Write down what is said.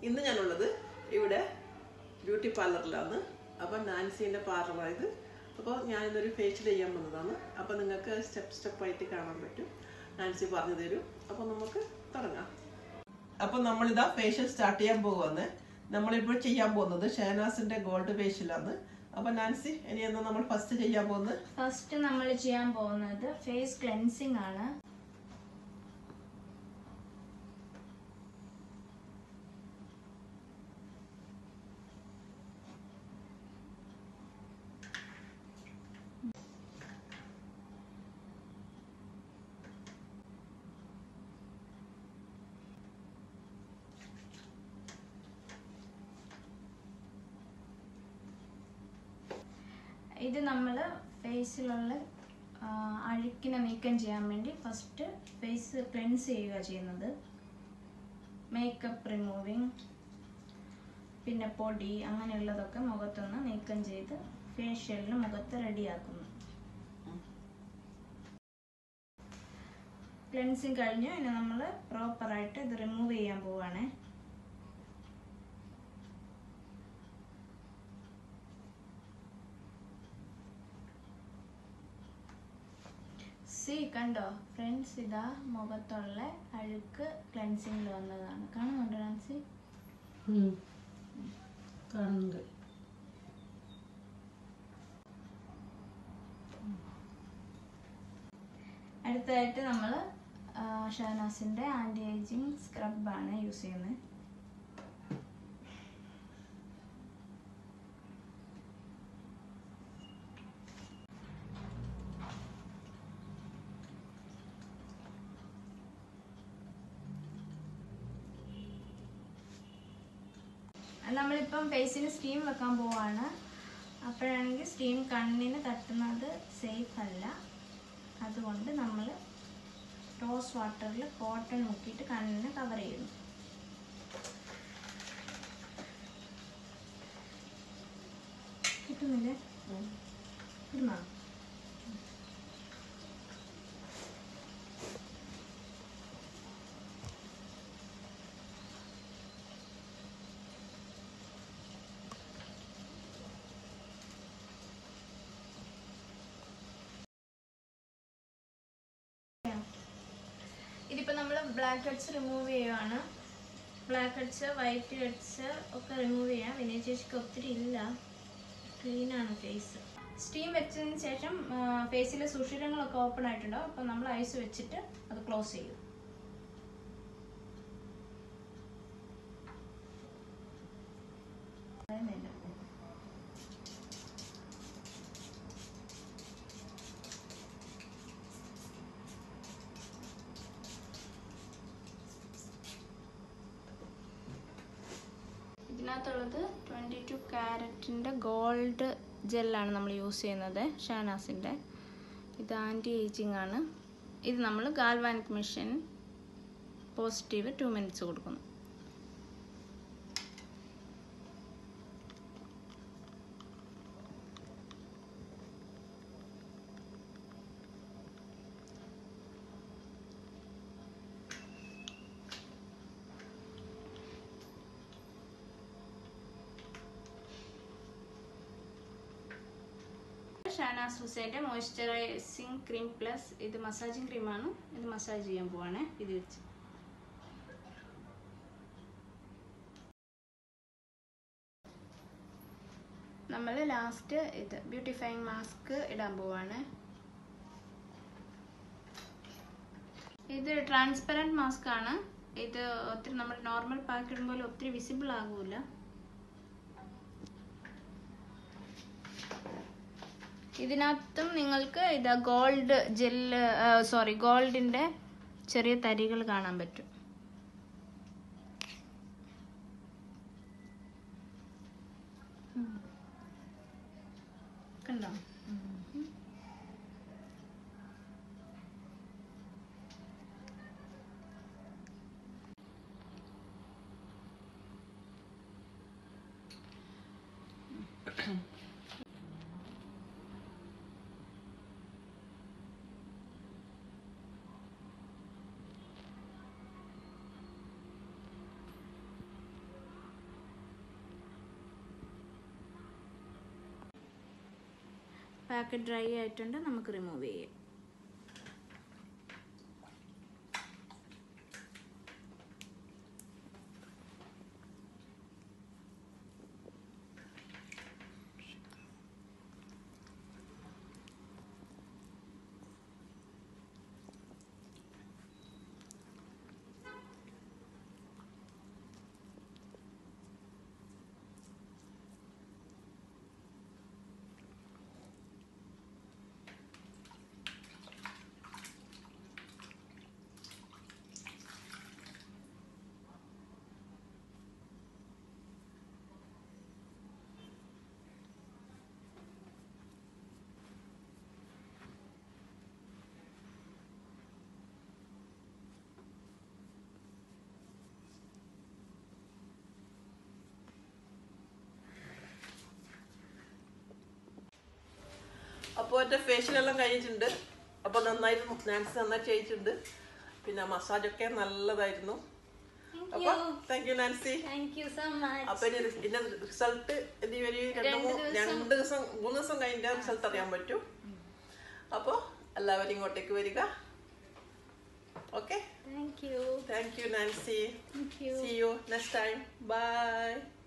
ഇന്ന് ഞാനുള്ളത് ഇവിടെ ബ്യൂട്ടി പാർലറിലാണ് അപ്പം നാൻസീൻ്റെ പാർലറായത് അപ്പോൾ ഞാനിന്നൊരു ഫേഷ്യൽ ചെയ്യാൻ വന്നതാണ് അപ്പോൾ നിങ്ങൾക്ക് സ്റ്റെപ്പ് സ്റ്റെപ്പായിട്ട് കാണാൻ പറ്റും നാൻസി പറഞ്ഞു തരും അപ്പോൾ നമുക്ക് തുടങ്ങാം അപ്പോൾ നമ്മളിതാ ഫേഷ്യൽ സ്റ്റാർട്ട് ചെയ്യാൻ പോകുവാണ് നമ്മളിപ്പോൾ ചെയ്യാൻ പോകുന്നത് ഷഹനാസിൻ്റെ ഗോൾഡ് ഫേഷ്യലാണ് അപ്പോൾ നാൻസി ഇനി എന്നാ നമ്മൾ ഫസ്റ്റ് ചെയ്യാൻ പോകുന്നത് ഫസ്റ്റ് നമ്മൾ ചെയ്യാൻ പോകുന്നത് ഫേസ് ക്ലെൻസിങ് ആണ് ഇത് നമ്മൾ ഫേസിലുള്ള അഴുക്കിനെ നീക്കം ചെയ്യാൻ വേണ്ടി ഫസ്റ്റ് ഫേസ് ക്ലെൻസ് ചെയ്യുക ചെയ്യുന്നത് മേക്കപ്പ് റിമൂവിങ് പിന്നെ പൊടി അങ്ങനെയുള്ളതൊക്കെ മുഖത്തുനിന്ന് നീക്കം ചെയ്ത് ഫേഷ്യലിന് മുഖത്ത് റെഡിയാക്കുന്നു ക്ലെൻസിങ് കഴിഞ്ഞു ഇനി നമ്മൾ പ്രോപ്പറായിട്ട് ഇത് റിമൂവ് ചെയ്യാൻ പോവുകയാണേ സി കണ്ടോ ഫ്രണ്ട്സ് ഇതാ മുഖത്തുള്ള അഴുക്ക് ക്ലെൻസിങ്ങിൽ വന്നതാണ് കാണുന്നുണ്ടോ നാൻസി കാണുന്നുണ്ട് അടുത്തതായിട്ട് നമ്മൾ ഷഹനാസിൻ്റെ ആൻറ്റി ഏജിങ് സ്ക്രബാണ് യൂസ് ചെയ്യുന്നത് നമ്മളിപ്പം ഫേസിന് സ്റ്റീം വെക്കാൻ പോവാണ് അപ്പോഴാണെങ്കിൽ സ്റ്റീം കണ്ണിന് തട്ടുന്നത് സേഫ് അല്ല അതുകൊണ്ട് നമ്മൾ റോസ് വാട്ടറിൽ കോട്ടൺ മുക്കിയിട്ട് കണ്ണിന് കവർ ചെയ്യുന്നു കിട്ടുന്നില്ലേ കിട്ടുന്നോ ഇതിപ്പോൾ നമ്മൾ ബ്ലാക്ക് ഹെഡ്സ് റിമൂവ് ചെയ്യുവാണ് ബ്ലാക്ക് ഹെഡ്സ് വൈറ്റ് ഹെഡ്സ് ഒക്കെ റിമൂവ് ചെയ്യാം വിനയ ചേച്ചിക്ക് ഒത്തിരി ഇല്ല ക്ലീൻ ആണ് ഫേസ് സ്റ്റീം വെച്ചതിന് ശേഷം ഫേസിലെ സുഷിരങ്ങളൊക്കെ ഓപ്പൺ ആയിട്ടുണ്ടാവും അപ്പോൾ നമ്മൾ ഐസ് വെച്ചിട്ട് അത് ക്ലോസ് ചെയ്യും ഇതിനകത്തുള്ളത് ട്വൻറ്റി ടു ക്യാരറ്റിൻ്റെ ഗോൾഡ് ജെല്ലാണ് നമ്മൾ യൂസ് ചെയ്യുന്നത് ഷാനാസിൻ്റെ ഇത് ആൻറ്റി ഏജിങ് ആണ് ഇത് നമ്മൾ galvanic machine positive two minutes കൊടുക്കുന്നു ഷാനാസ് ഹുസൈൻ്റെ മോയ്സ്ചറൈസിങ് ക്രീം പ്ലസ് ഇത് മസാജിങ് ക്രീമാണ് ഇത് മസാജ് ചെയ്യാൻ പോവാണ് ഇത് വെച്ച് നമ്മൾ ലാസ്റ്റ് ഇത് ബ്യൂട്ടിഫൈങ് മാസ്ക് ഇടാൻ പോവാണ് ഇത് ട്രാൻസ്പെറൻറ്റ് മാസ്ക് ആണ് ഇത് ഒത്തിരി നമ്മൾ നോർമൽ പാക്ക് ഇടുമ്പോൾ ഒത്തിരി വിസിബിൾ ആകൂല ഇതിനകത്തും നിങ്ങൾക്ക് ഇത് ഗോൾഡ് ജെല്ല് സോറി ഗോൾഡിൻ്റെ ചെറിയ തരികൾ കാണാൻ പറ്റും ഉം. കണ്ടോ പാക്കറ്റ് ഡ്രൈ ആയിട്ടുണ്ട് നമുക്ക് റിമൂവ് ചെയ്യാം അപ്പോൾ എൻ്റെ ഫേഷ്യലെല്ലാം കഴിഞ്ഞിട്ടുണ്ട് അപ്പോൾ നന്നായിട്ട് നാൻസി നന്നായി ചെയ്തിട്ടുണ്ട് പിന്നെ മസാജൊക്കെ നല്ലതായിരുന്നു അപ്പോൾ thank you Nancy thank you so much അപ്പൊ ഇനി റി- ഇതിന്റെ റിസൾട്ട് ഇനി ഒരു രണ്ട് മൂന്ന് രണ്ട് ദിവസം മൂന്ന് ദിവസം കഴിഞ്ഞ റിസൾട്ട് അറിയാൻ പറ്റും അപ്പോൾ എല്ലാവരും ഇങ്ങോട്ടേക്ക് വരിക okay thank you thank you Nancy thank you see you next time by